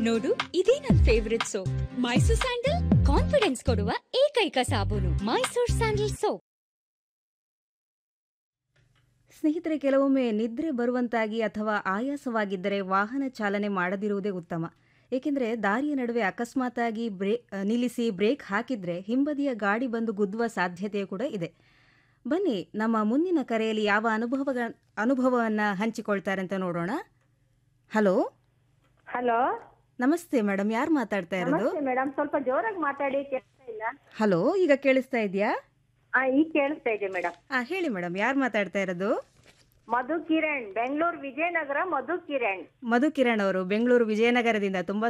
ನೋಡು ಇದೇ ನನ್ favourite soap Mysore sandal confidence ಕೊಡುವ ಏಕೈಕ ಸಾಬೂನು ಮೈಸೂರ್ ಸ್ಯಾಂಡಲ್ ಸೋಪ್ ಸ್ನೇಹಿತರೆ ಕೆಲವೊಮ್ಮೆ ನಿದ್ರೆ ಬರುವಂತಾಗಿ ಅಥವಾ ಆಯಾಸವಾಗಿದ್ದರೆ ವಾಹನ ಚಾಲನೆ ಮಾಡದಿರುವುದೇ ಉತ್ತಮ ಏಕೆಂದರೆ ದಾರಿಯ ನಡುವೆ ಅಕಸ್ಮಾತಾಗಿ ಬ್ರೇ ನಿಲ್ಲಿಸಿ ಬ್ರೇಕ್ ಹಾಕಿದ್ರೆ ಹಿಂಬದಿಯ ಗಾಡಿ ಬಂದು ಗುದ್ದುವ ಸಾಧ್ಯತೆ ಕೂಡ ಇದೆ ಬನ್ನಿ ನಮ್ಮ ಮುಂದಿನ ಕರೆಯಲ್ಲಿ ಯಾವ ಅನುಭವ ಅನುಭವವನ್ನು ಹಂಚಿಕೊಳ್ತಾರೆ ಅಂತ ನೋಡೋಣ ಹಲೋ ಹಲೋ ನಮಸ್ತೆ ಮೇಡಮ್ ಯಾರು ಮಾತಾಡ್ತಾ ಇರೋದು ನಮಸ್ತೆ ಮೇಡಮ್ ಸ್ವಲ್ಪ ಜೋರಾಗಿ ಮಾತಾಡಿ ಕೇಳ್ತಾ ಇಲ್ಲ ಹಲೋ ಈಗ ಕೇಳಿಸ್ತಾ ಇದೆಯಾ ಆ ಈಗ ಕೇಳಿಸ್ತಾ ಇದೆ ಮೇಡಮ್ ಆ ಹೇಳಿ ಮೇಡಮ್ ಯಾರು ಮಾತಾಡ್ತಾ ಇರೋದು ಮಧು ಕಿರಣ್ ಬೆಂಗಳೂರು ವಿಜಯನಗರ ಮಧು ಕಿರಣ್ ಮಧು ಕಿರಣ್ ಅವರು ಬೆಂಗಳೂರು ವಿಜಯನಗರದಿಂದ ತುಂಬಾ